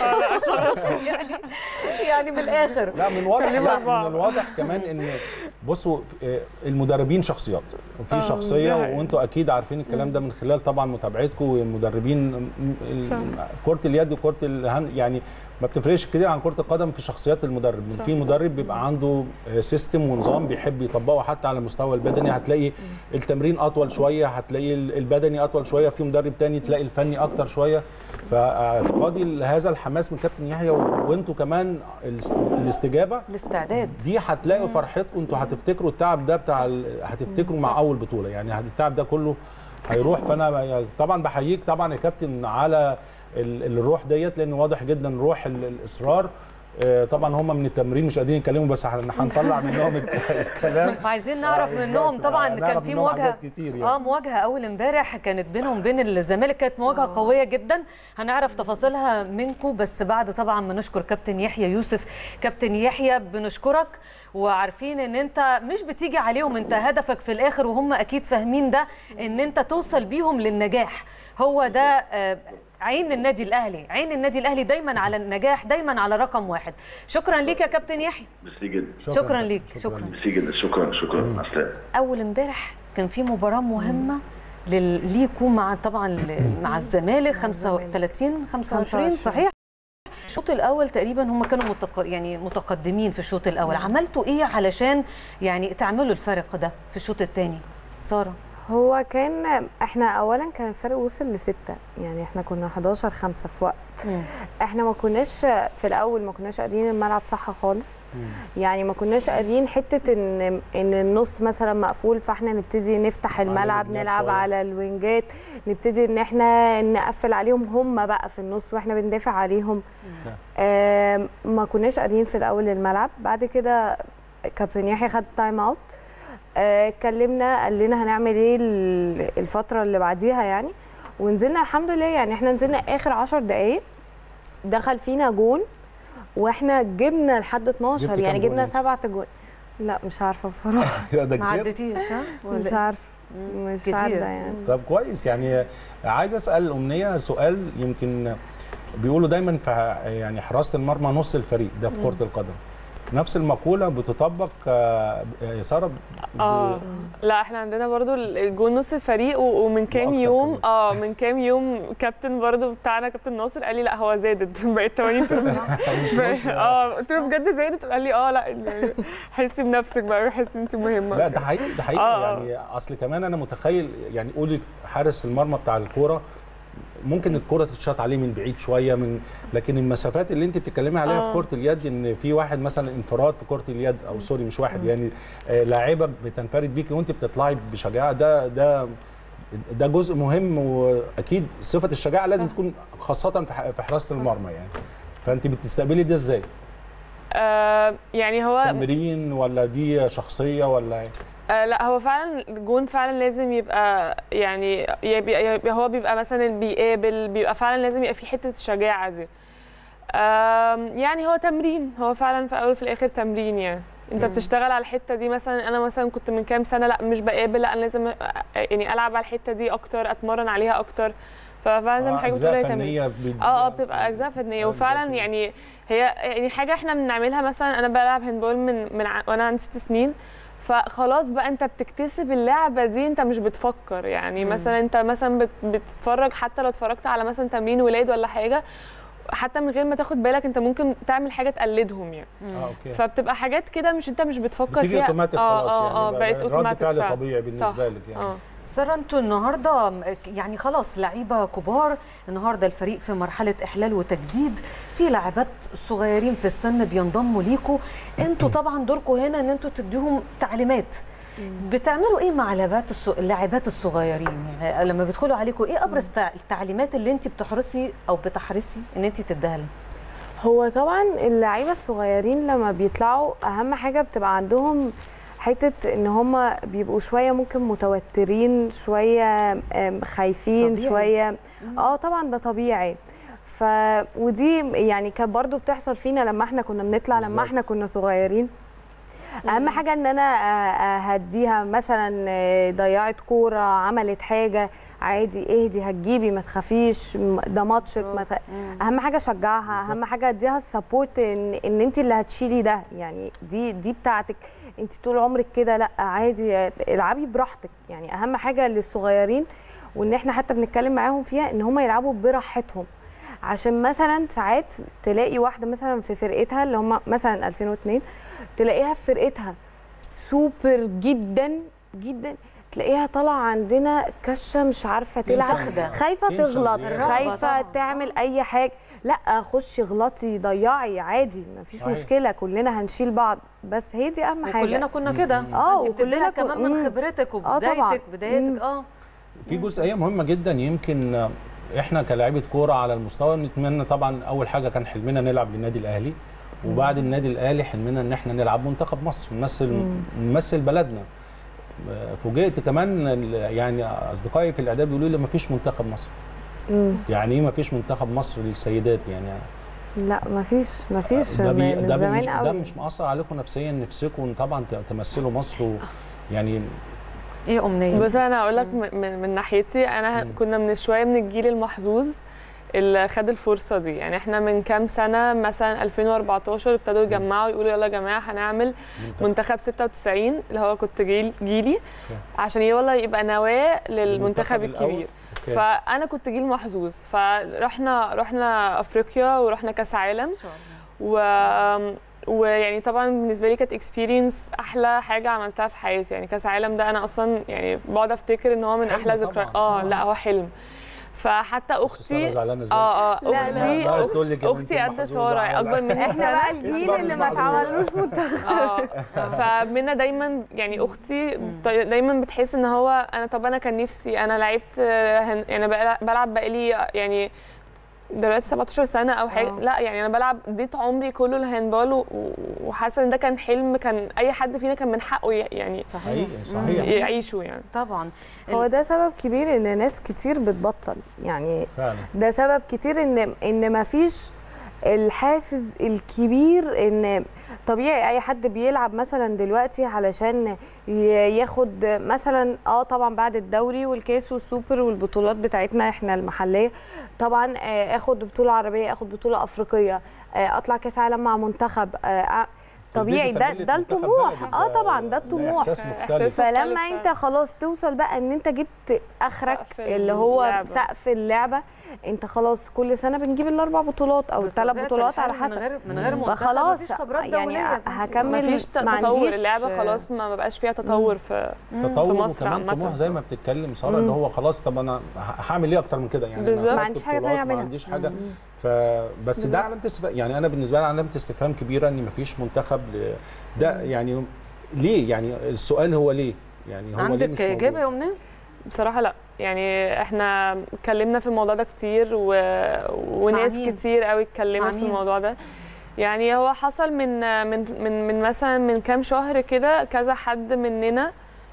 يعني يعني من الاخر لا من واضح خليهم لا أربعة. من الواضح كمان ان بصوا آه، المدربين شخصيات وفي شخصيه ده حقيقي. وانتوا اكيد عارفين الكلام ده من خلال طبعا متابعتكم والمدربين م- ال- صح. كره اليد اليد وكره الهند يعني ما بتفرقش كتير عن كره القدم في شخصيات المدرب صح. في مدرب بيبقى عنده آه، سيستم ونظام بيحب يطبقه حتى على المستوى البدني هتلاقي التمرين اطول شويه هتلاقي ال- البدني اطول شويه في مدرب تاني تلاقي الفني اكتر شويه فاعتقادي هذا الحماس من كابتن يحيى و- وانتوا كمان الاست- الاستجابه الاستعداد دي هتلاقوا فرحتكم انتوا هتفتكروا التعب ده بتاع ال- هتفتكروا مع اول بطوله يعني التعب ده كله هيروح فانا طبعا بحييك طبعا يا كابتن على ال- الروح ديت لان واضح جدا روح ال- الاصرار آه، طبعا هم من التمرين مش قادرين يتكلموا بس هن- هنطلع منهم الك- الكلام عايزين نعرف آه، منهم بالظبط. طبعا آه، كان نعرف في منهم مواجهه حاجات كتير يعني. اه مواجهه اول امبارح كانت بينهم وبين الزمالك كانت مواجهه قويه جدا هنعرف تفاصيلها منكم بس بعد طبعا ما نشكر كابتن يحيى يوسف كابتن يحيى بنشكرك وعارفين ان انت مش بتيجي عليهم انت هدفك في الاخر وهم اكيد فاهمين ده ان انت توصل بيهم للنجاح هو ده آه، عين النادي الاهلي عين النادي الاهلي دايما على النجاح دايما على رقم واحد شكرا ليك يا كابتن يحيى ميرسي جدا شكراً ليك، شكراً. ميرسي جدا شكرا شكرا مع السلامه اول امبارح كان في مباراه مهمه لل- ليكوا مع طبعا ل- مع الزمالك 35 25 صحيح الشوط الاول تقريبا هم كانوا متق... يعني متقدمين في الشوط الاول عملتوا ايه علشان يعني تعملوا الفرق ده في الشوط الثاني ساره هو كان احنا اولا كان الفرق وصل لستة يعني احنا كنا 11 5 في وقت احنا ما كناش في الاول ما كناش قاريين الملعب صح خالص يعني ما كناش قاريين حته ان ان النص مثلا مقفول فاحنا نبتدي نفتح على الملعب الوينجات نلعب شوية. على الوينجات نبتدي ان احنا نقفل عليهم هم بقى في النص واحنا بندافع عليهم آم، ما كناش قاريين في الاول الملعب بعد كده كابتن يحيى خد تايم اوت آه، اتكلمنا قال لنا هنعمل ايه ال- الفتره اللي بعديها يعني ونزلنا الحمد لله يعني احنا نزلنا اخر 10 دقائق دخل فينا جون واحنا جبنا لحد 12 جبت يعني كام جون جبنا انت؟ سبعة جون لا مش عارفه بصراحه ده ما كتير عدتيش ها مش ولا- عارفه مش كتير. عارفه يعني طب كويس يعني عايز اسال امنيه سؤال يمكن بيقولوا دايما في يعني حراسه المرمى نص الفريق ده في كره القدم نفس المقوله بتطبق آه، يا ساره ب- اه لا احنا عندنا برضو الجون نص الفريق و- ومن كام وأكتر يوم كمان. اه من كام يوم كابتن برضو بتاعنا كابتن ناصر قال لي لا هو زادت بقت 80% مش نص اه قلت له بجد زادت قال لي اه لا يعني حسي بنفسك بقى وحسي انت مهمه لا ده حقيقي ده حقيقي آه، آه. يعني اصل كمان انا متخيل يعني قولي حارس المرمى بتاع الكوره ممكن الكرة تتشاط عليه من بعيد شويه من لكن المسافات اللي انت بتتكلمي عليها آه. في كره اليد ان في واحد مثلا انفراد في كره اليد او سوري مش واحد يعني آه، لاعيبه بتنفرد بيكي وانت بتطلعي بشجاعه ده ده ده جزء مهم واكيد صفه الشجاعه لازم تكون خاصه في ح- في حراسه المرمى يعني فانت بتستقبلي ده ازاي؟ آه يعني هو تمرين ولا دي شخصيه ولا إيه؟ آه لا هو فعلا الجون فعلا لازم يبقى يعني يبقى, يبقى هو بيبقى مثلا بيقابل بيبقى فعلا لازم يبقى في حته الشجاعه دي آم، يعني هو تمرين هو فعلا في الاول وفي الاخر تمرين يعني انت بتشتغل على الحته دي مثلا انا مثلا كنت من كام سنه لا مش بقابل لا انا لازم أ- يعني العب على الحته دي اكتر اتمرن عليها اكتر ففعلا زي ما آه، حضرتك أجزاء بتقول هي تمرين فنية بت- اه اه بتبقى اجزاء فنيه آه، وفعلا أجزاء فنية. يعني هي يعني حاجه احنا بنعملها مثلا انا بلعب هاندبول من من ع- وانا عندي ست سنين فخلاص بقى انت بتكتسب اللعبه دي انت مش بتفكر يعني مم. مثلا انت مثلا بت- بتتفرج حتى لو اتفرجت على مثلا تمرين ولاد ولا حاجه حتى من غير ما تاخد بالك انت ممكن تعمل حاجه تقلدهم يعني اه اوكي فبتبقى حاجات كده مش انت مش بتفكر بتيجي فيها اوتوماتيك اه خلاص اه يعني اه بقى بقت رد اوتوماتيك فعل فعلا. طبيعي بالنسبه صح. لك يعني اه سارة انتوا النهارده يعني خلاص لعيبه كبار النهارده الفريق في مرحله احلال وتجديد في لاعبات صغيرين في السن بينضموا ليكوا انتوا طبعا دوركم هنا ان انتوا تديهم تعليمات بتعملوا ايه مع لاعبات الص- اللاعبات الصغيرين يعني لما بيدخلوا عليكم ايه ابرز تع- التعليمات اللي انت بتحرصي او بتحرصي ان انت تديها لهم هو طبعا اللعيبه الصغيرين لما بيطلعوا اهم حاجه بتبقى عندهم حته ان هم بيبقوا شويه ممكن متوترين شويه آم، خايفين طبيعي. شويه اه طبعا ده طبيعي ف ودي يعني كانت برضو بتحصل فينا لما احنا كنا بنطلع لما بالظبط. احنا كنا صغيرين اهم حاجه ان انا آه، اهديها مثلا آه، ضيعت كوره عملت حاجه عادي اهدي هتجيبي ما تخافيش م- ده ماتشك ما ت... اهم حاجه اشجعها اهم حاجه اديها السبورت ان ان انت اللي هتشيلي ده يعني دي دي بتاعتك انت طول عمرك كده لا عادي العبي براحتك يعني اهم حاجه للصغيرين وان احنا حتى بنتكلم معاهم فيها ان هم يلعبوا براحتهم عشان مثلا ساعات تلاقي واحده مثلا في فرقتها اللي هم مثلا 2002 تلاقيها في فرقتها سوبر جدا جدا تلاقيها طالعه عندنا كشه مش عارفه تلعب واخدة. خايفه تنشن تغلط زيادة. خايفه طبعاً. تعمل اي حاجه لا خشي غلطي ضيعي عادي مفيش صحيح. مشكله كلنا هنشيل بعض بس هي دي اهم حاجه وكلنا كنا كده آه، أنت وكلنا بتديها كن- كمان من مم. خبرتك آه، طبعاً. وبدايتك بدايتك اه في جزئيه مهمه جدا يمكن احنا كلاعيبه كوره على المستوى نتمنى طبعا اول حاجه كان حلمنا نلعب للنادي الاهلي وبعد النادي الاهلي حلمنا ان احنا نلعب منتخب مصر نمثل نمثل بلدنا آه، فوجئت كمان ال- يعني اصدقائي في الاعداد بيقولوا لي ما فيش منتخب مصر مم. يعني ايه ما فيش منتخب مصر للسيدات يعني لا مفيش مفيش ده, بي من ده, زمان مش ده قوي مش مأثر عليكم نفسيا نفسكم طبعا ت- تمثلوا مصر و يعني ايه امنيه بس انا هقول لك من, من ناحيتي انا مم. كنا من شويه من الجيل المحظوظ اللي خد الفرصه دي يعني احنا من كام سنه مثلا 2014 ابتدوا يجمعوا يقولوا يلا يا جماعه هنعمل منتخب 96 اللي هو كنت جيل جيلي عشان يلا يبقى نواه للمنتخب الأول. الكبير أوكي. فانا كنت جيل محظوظ فرحنا رحنا افريقيا ورحنا كاس عالم و ويعني طبعا بالنسبه لي كانت اكسبيرينس احلى حاجه عملتها في حياتي يعني كاس عالم ده انا اصلا يعني بقعد افتكر ان هو من حلم احلى طبعاً. ذكريات اه آه. لا هو حلم فحتى بص سارة اختي زعلانه ازاي اه اه لا، لا. اختي لا، عايز تقول لي كده اختي أنت قد محظوظة ساره على- اكبر مني احنا سنة. بقى الجيل اللي ما اتعملوش منتخب اه فمنى دايما يعني اختي دايما بتحس ان هو انا طب انا كان نفسي انا لعبت هن- يعني بقى- بلعب بقالي يعني دلوقتي 17 سنه او حاجه آه. لا يعني انا بلعب اديت عمري كله الهاندبال و- وحاسه ان ده كان حلم كان اي حد فينا كان من حقه ي- يعني صحيح حقيقي صحيح يعيشه يعني طبعا هو ده سبب كبير ان ناس كتير بتبطل يعني فعلا ده سبب كتير ان ان ما فيش الحافز الكبير ان طبيعي اي حد بيلعب مثلا دلوقتي علشان ي- ياخد مثلا اه طبعا بعد الدوري والكاس والسوبر والبطولات بتاعتنا احنا المحليه طبعا آه، اخد بطوله عربيه اخد بطوله افريقيه آه، اطلع كاس عالم مع منتخب آه، طبيعي ده تلبسي ده منتخب الطموح بلدك، اه ده- طبعا ده الطموح احساس إحساس مختلف مختلف فلما فعلا. انت خلاص توصل بقى ان انت جبت اخرك سقف اللي هو اللعبة. سقف اللعبه انت خلاص كل سنه بنجيب الاربع بطولات او الثلاث بطبيعة بطولات على الحال من حسب غير من غير منتخب فخلاص مفيش خبرات يعني دوليه هكمل مفيش ت- ما تطور عنديش- اللعبه خلاص ما ما بقاش فيها تطور في تطور في مصر وكمان عامة. طموح زي ما بتتكلم ساره اللي هو خلاص طب انا ه- هعمل ايه اكتر من كده يعني أنا بالظبط. خدت ما عنديش حاجة بطولات، تانية ما أعملها. عنديش حاجه ف بس ده علامه استفهام يعني انا بالنسبه لي علامه استفهام كبيره ان مفيش منتخب ل... ده يعني ليه يعني السؤال هو ليه يعني هو ليه عندك مش اجابه موجود؟ يا امنيه بصراحة لا يعني احنا اتكلمنا في الموضوع ده كتير و... وناس مع مين؟ كتير قوي مع اتكلمت في مين؟ الموضوع ده يعني هو حصل من من من, من مثلا من كام شهر كده كذا حد مننا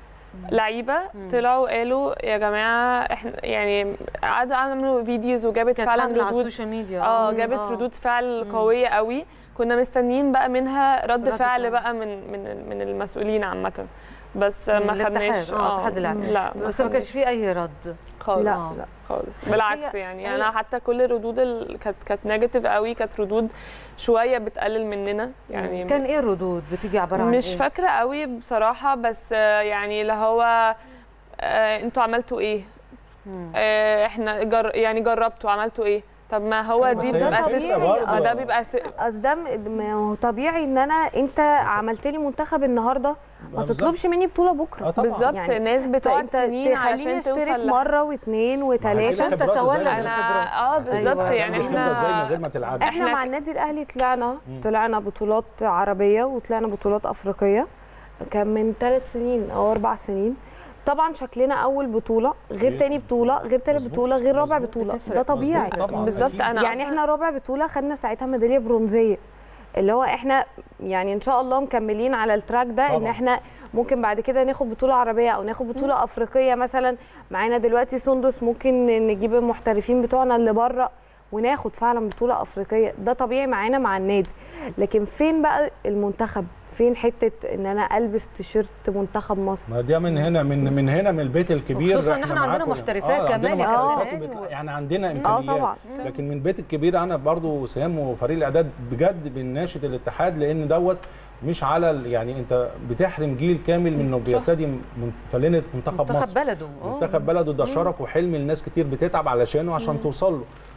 لعيبه طلعوا قالوا يا جماعه احنا يعني قعدوا عملوا فيديوز وجابت كانت فعلا حمله على ردود السوشيال ميديا اه مم. جابت آه. ردود فعل قويه قوي كنا مستنيين بقى منها رد, رد فعل, فعل. بقى من من من المسؤولين عامه بس من ما الاتحاد، خدناش اه اتحاد اللاعب لا بس ما كانش فيه اي رد خالص لا آه. لا خالص بالعكس هي- يعني هي- انا حتى كل الردود اللي كانت كانت نيجاتيف قوي كانت ردود شويه بتقلل مننا يعني كان ايه الردود بتيجي عباره عن مش إيه؟ فاكره قوي بصراحه بس آه، يعني اللي هو آه، انتوا عملتوا ايه مم. آه، احنا جر يعني جربتوا عملتوا ايه طب ما هو بس دي هي بتبقى طبيعي. سيستم برضه. آه، ده بيبقى س... اصل ده م- ما هو طبيعي ان انا انت عملت لي منتخب النهارده ما بالظبط. تطلبش مني بطوله آه بكره طبعا. بالظبط يعني الناس بتقعد انت سنين تخليني علشان اشترك توصل لح- مره واثنين ما وثلاثه عشان انت خبرات تتولد زي ما- الخبرات. انا اه بالظبط أيوة. يعني عندك خبرة ازاي من غير احنا ما تلعبي احنا إحنا مع ك- النادي الاهلي طلعنا طلعنا بطولات عربيه وطلعنا بطولات افريقيه كان من ثلاث سنين او اربع سنين طبعا شكلنا اول بطوله غير غير- تاني بطوله غير تالت مظبوط، بطوله غير رابع مظبوط. بطوله بتفرق. ده طبيعي مظبوط طبعاً، بالظبط أكيد. انا يعني أصلاً- احنا رابع بطوله خدنا ساعتها ميداليه برونزيه اللي هو احنا يعني ان شاء الله مكملين على التراك ده ان طبعاً. احنا ممكن بعد كده ناخد بطوله عربيه او ناخد بطوله افريقيه مثلا معانا دلوقتي سندس ممكن نجيب المحترفين بتوعنا اللي بره وناخد فعلا بطوله افريقيه ده طبيعي معانا مع النادي لكن فين بقى المنتخب فين حته ان انا البس تيشيرت منتخب مصر ما ده من هنا من من هنا من البيت الكبير وخصوصاً إن إحنا عندنا معاكم. محترفات عندنا كمان يا محترفات كابتن وبت- هاني و- يعني عندنا اه امكانيات طبعا لكن من البيت الكبير انا برضو سهام وفريق الاعداد بجد بنناشد الاتحاد لان دوت مش على ال- يعني انت بتحرم جيل كامل من انه بيرتدي من فلينه منتخب, منتخب مصر بلده آه. منتخب بلده ده شرف وحلم لناس كتير بتتعب علشانه عشان توصل له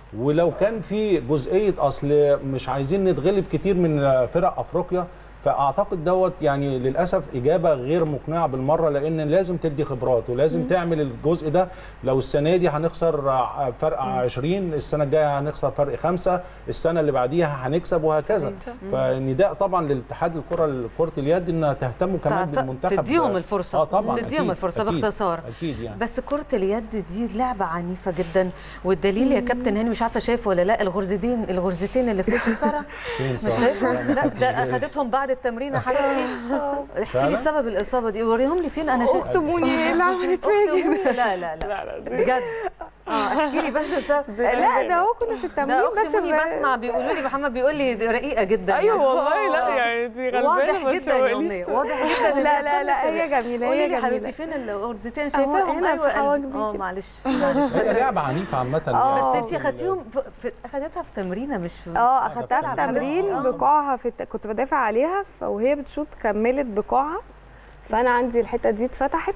ولو كان في جزئيه اصل مش عايزين نتغلب كتير من فرق افريقيا فاعتقد دوت يعني للاسف اجابه غير مقنعه بالمره لان لازم تدي خبرات ولازم تعمل الجزء ده لو السنه دي هنخسر ع- فرق 20 السنه الجايه هنخسر فرق خمسة السنه اللي بعديها هنكسب وهكذا فنداء طبعا للاتحاد الكره كره اليد انها تهتم كمان تعت- بالمنتخب تديهم الفرصة. اه طبعا تديهم أكيد، الفرصة أكيد، باختصار. اكيد يعني بس كرة اليد دي لعبة عنيفة جدا والدليل يا كابتن هاني مش عارفة شايف ولا لا الغرزتين الغرزتين اللي في وش سارة فين مش صراحة؟ شايفهم لا ده اخدتهم بعد التمرين يا حبيبتي احكي لي فعلا؟ سبب الإصابة دي وريهم لي فين أنا شايفة اخت موني هي اللي عملت أخت فيا كده أموني؟ لا لا لا لا لا دي- بجد اه احكي لي بس السبب لا ده هو كنا في التمرين ده بس اختي موني ب- بسمع بيقولوا لي محمد بيقول لي دي رقيقه جدا ايوه يعني. والله لا آه. يعني دي غلبانه واضح ما جدا يا أمنية، تشوقليش واضح جدا إن لا هي لا لا بتعمل هي كده. جميله قولي هي لي حبيبتي جميله فين الغرزتين أهو شايفاهم هنا ايوه في قلبي. حواجبي اه كده. معلش معلش. هي لعبه عنيفه عامه اه يعني. بس انت اخدتيهم في- في اخدتها في تمرينه مش في اه اخدتها في بتلعب تمرين آه. بقاعها في الت... كنت بدافع عليها ف- وهي بتشوط كملت بقاعها فانا عندي الحته دي اتفتحت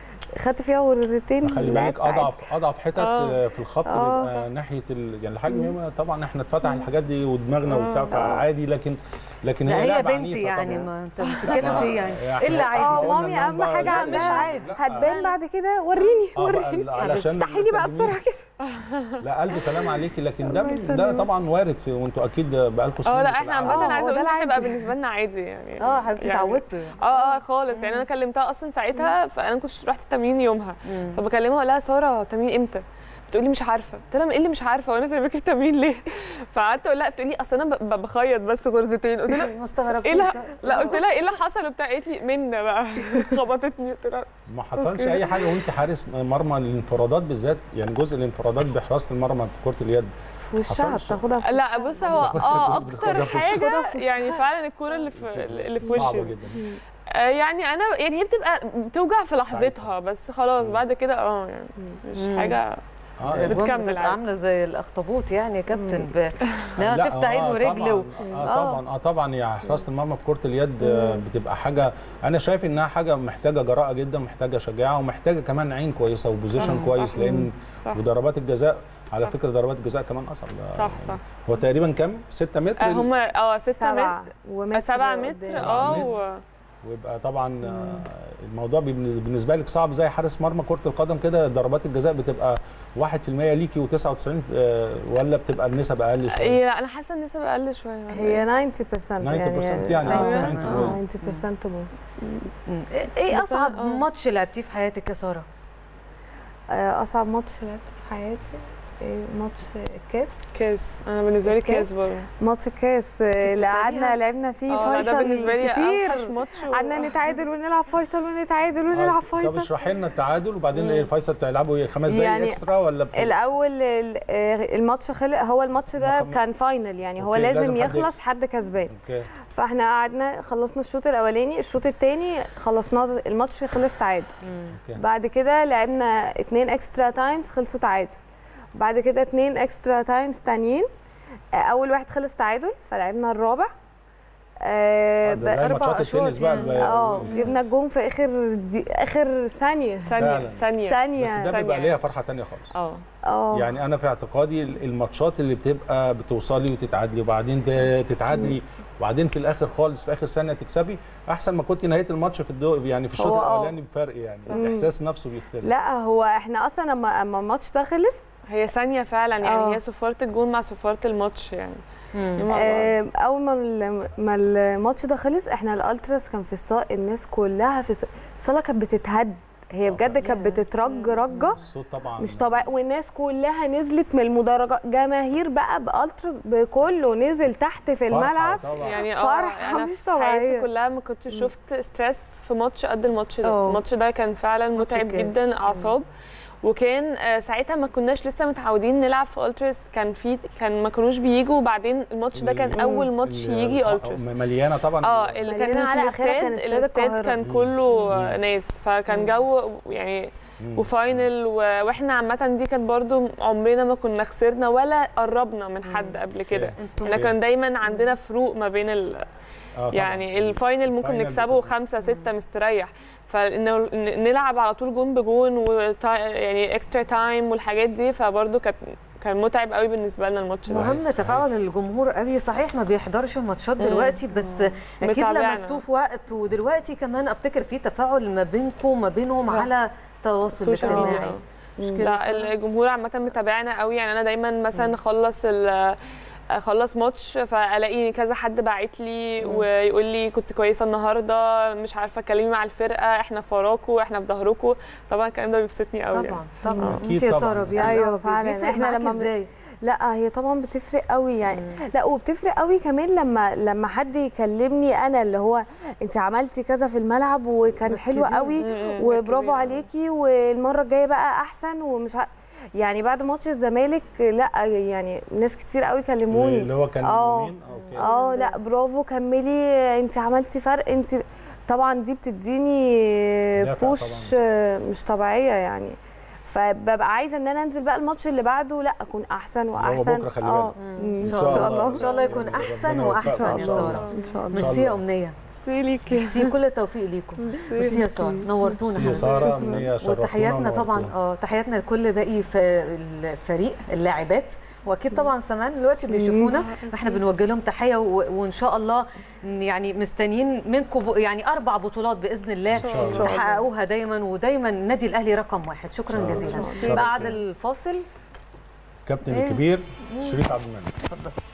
خدت فيها غرزتين خلي لعبت بالك عادي. اضعف اضعف حتت آه. في الخط آه، بيبقى ناحيه ال... يعني الحجم طبعا احنا اتفتح الحاجات دي ودماغنا وبتاع فعادي لكن لكن لا هي هي لعبة بنتي عنيفة يعني طبعاً. ما انت بتتكلم في ايه يعني يعني الا اه عادي ده. قلنا مامي إنهم اهم بقى- حاجه لا، عندها مش عادي. لا. هتبان بعد كده وريني اه وريني بقى علشان افتحي لي بقى التجميل. بسرعه كده لا الف سلام عليكي لكن ده الله ده يسلمك. طبعا وارد في وانتوا اكيد بقالكم سنين اه لا بتلعبوا. احنا عامه آه، عايزه هو ده اقول ان احنا بقى العادي. بالنسبه لنا عادي يعني اه حبيبتي يعني- اتعودتوا يعني. اه اه خالص يعني انا كلمتها اصلا ساعتها فانا ما كنتش رحت التمرين يومها فبكلمها اقول لها ساره تمرين امتى؟ بتقولي مش عارفه قلت لها ايه اللي مش عارفه وانا سايباكي في التمرين ليه؟ فقعدت اقول لها بتقول لي اصل انا ب- ب- بخيط بس غرزتين قلت لها ما استغربتش ايه لا لا قلت لها ايه اللي حصل وبتاع قالت لي منا بقى خبطتني قلت لها ما حصلش اي حاجه وانت حارس مرمى الانفرادات بالذات يعني جزء الانفرادات بحراسه المرمى في كره اليد في وشها حصلش. بتاخدها في لا وشها. بص هو اه بتاخدها اكتر في وشها. حاجه في يعني فعلا الكوره اللي في اللي في صعبه وشي جدا آه، يعني انا يعني هي بتبقى بتوجع في لحظتها بس خلاص بعد كده اه يعني مش حاجه اه الأجوان بتكمل بتبقى عادي. عامله زي الاخطبوط يعني يا كابتن ب... لا لا، تفتح ايد آه، ورجل و... طبعاً اه طبعا اه طبعا يا حراسه المرمى في كره اليد آه، بتبقى حاجه انا شايف انها حاجه محتاجه جراءه جدا محتاجه شجاعه ومحتاجه كمان عين كويسه وبوزيشن صح، كويس صح. لان صح وضربات الجزاء على صح. فكره ضربات الجزاء كمان اصعب ده- صح صح هو تقريبا كام 6 متر آه، هم اه 6 سبعة متر ومتر 7 قدام. متر سبعة اه متر. و- ويبقى طبعا آه، الموضوع بيبن- بالنسبه لك صعب زي حارس مرمى كره القدم كده ضربات الجزاء بتبقى 1% ليكي و99 ولا بتبقى النسب اقل شويه إيه لا انا حاسه النسب اقل شويه هي 90% 90% يعني آه. 90% طبعا مم. ايه بس اصعب أنا- آه. ماتش لعبتيه في حياتك يا ساره؟ آه، اصعب ماتش لعبته في حياتي إيه، ماتش الكاس كاس انا بالنسبه لي الكاس؟ كاس برضه ماتش الكاس آه، اللي قعدنا بتكسبيها؟ لعبنا فيه اه لا، فيصل ده بالنسبه لي اوحش كتير ماتش و- قعدنا نتعادل ونلعب فيصل ونتعادل ونلعب طب فيصل اشرحي لنا التعادل وبعدين ايه الفيصل تلعبوا ايه خمس دقايق يعني اكسترا ولا بت... الاول ال- آه، الماتش خلق هو الماتش ده مخم- كان فاينل يعني هو أوكي، لازم لازم حد يخلص يكسب. حد كسبان اوكي فاحنا قعدنا خلصنا الشوط الاولاني الشوط الثاني خلصناه الماتش خلص تعادل اوكي بعد كده لعبنا اتنين اكسترا تايمز خلصوا تعادل بعد كده اتنين اكسترا تايمز تانيين آه، اول واحد خلص تعادل فلعبنا الرابع آه، ده زي ب- ماتشات أشواط التنس بقى يعني. اه جبنا الجون في اخر دي اخر ثانيه ثانيه فعلا. ثانيه بس ثانيه ده بيبقى ثانية. ليها فرحه تانية خالص اه اه يعني انا في اعتقادي الماتشات اللي بتبقى بتوصلي وتتعادلي وبعدين ت- تتعادلي وبعدين في الاخر خالص في اخر ثانيه تكسبي احسن ما كنت نهايه الماتش في الدو يعني في الشوط هو آه. الاولاني بفرق يعني الاحساس نفسه بيختلف لا هو احنا اصلا لما اما الماتش ده خلص هي ثانيه فعلا يعني آه. هي صفاره الجون مع صفاره الماتش يعني مع بعض. آه، اول ما ال- ما الماتش ده خلص احنا الالتراس كان في الصاله الناس كلها في الص- الصاله كانت بتتهد هي بجد كانت بتترج رجه الصوت طبعا مش طبيعي والناس كلها نزلت من المدرجات جماهير بقى بالتراس بكله نزل تحت في فرحة الملعب طبعا يعني اه فرحة انا مش في حياتي طبيعية. كلها ما كنتش شفت ستريس في ماتش قد الماتش ده اه. الماتش ده كان فعلا متعب الكاس. جدا اعصاب وكان آه، ساعتها ما كناش لسه متعودين نلعب في التراس كان في كان ما كانوش بييجوا وبعدين الماتش ده كان ال- اول ماتش ال- يجي ال- التراس مليانه طبعا اه اللي كان مليانة في على آخرها كان الاستاد استاد الاستاد القاهرة. كان كله آه، ناس فكان جو يعني وفاينل و- واحنا عامه دي كانت برضو عمرنا ما كنا خسرنا ولا قربنا من حد قبل كده احنا كان دايما عندنا فروق ما بين ال... آه طبعاً. يعني الفاينل ممكن الفاينل نكسبه بتبقى- خمسة ستة مستريح فانه ن- نلعب على طول جون بجون وتا... يعني اكسترا تايم والحاجات دي فبرضه كانت كان متعب قوي بالنسبه لنا الماتش ده مهم تفاعل الجمهور قوي صحيح ما بيحضرش الماتشات دلوقتي بس اكيد متابعنا. لمستوه في وقت ودلوقتي كمان افتكر في تفاعل ما بينكم وما بينهم صح. على التواصل السوشيال الاجتماعي ميديا. مش كده لا الجمهور عامه متابعنا قوي يعني انا دايما مثلا اخلص ال اخلص ماتش فالاقي كذا حد باعت لي ويقول لي كنت كويسه النهارده مش عارفه اتكلمي مع الفرقه احنا في وراكوا احنا في ظهركم طبعا الكلام ده بيبسطني قوي طبعا طبعا أكيد انت يا طبعاً. ساره بيعمل- أيوة آه، فعلاً. بيفرق إحنا معاكي لما بن- ازاي لا هي طبعا بتفرق قوي يعني لا وبتفرق قوي كمان لما لما حد يكلمني انا اللي هو انت عملتي كذا في الملعب وكان حلو مركزين. قوي مم. وبرافو مركزين. عليكي والمره الجايه بقى احسن ومش ع... يعني بعد ماتش الزمالك لا يعني ناس كتير قوي كلموني اللي هو كان من آه. يومين أو كده. اه لا برافو كملي انت عملتي فرق انت طبعا دي بتديني دافع بوش مش طبيعيه يعني فببقى عايزه ان انا انزل بقى الماتش اللي بعده لا اكون احسن واحسن بكرة خلي اه بالك. ان إن شاء الله ان شاء الله يكون ربنا احسن يوفقك واحسن إن يا شاء الله. ساره ان شاء الله ميرسي يا امنيه ميرسي ليكي ميرسي كل التوفيق ليكم ميرسي يا ساره نورتونا ميرسي يا حبيبتي. ساره أمنية شرفتونا وتحياتنا طبعا ونورتونا. اه تحياتنا لكل باقي ف- الفريق اللاعبات واكيد طبعا سمان دلوقتي بيشوفونا احنا بنوجه لهم تحيه و- وان شاء الله يعني مستنيين منكم ب- يعني اربع بطولات باذن الله إن شاء الله. تحققوها دايما ودايما النادي الاهلي رقم واحد شكرا إن شاء جزيلا الله. بعد شرفتونا. الفاصل كابتن إيه؟ الكبير شريف عبد المنعم اتفضل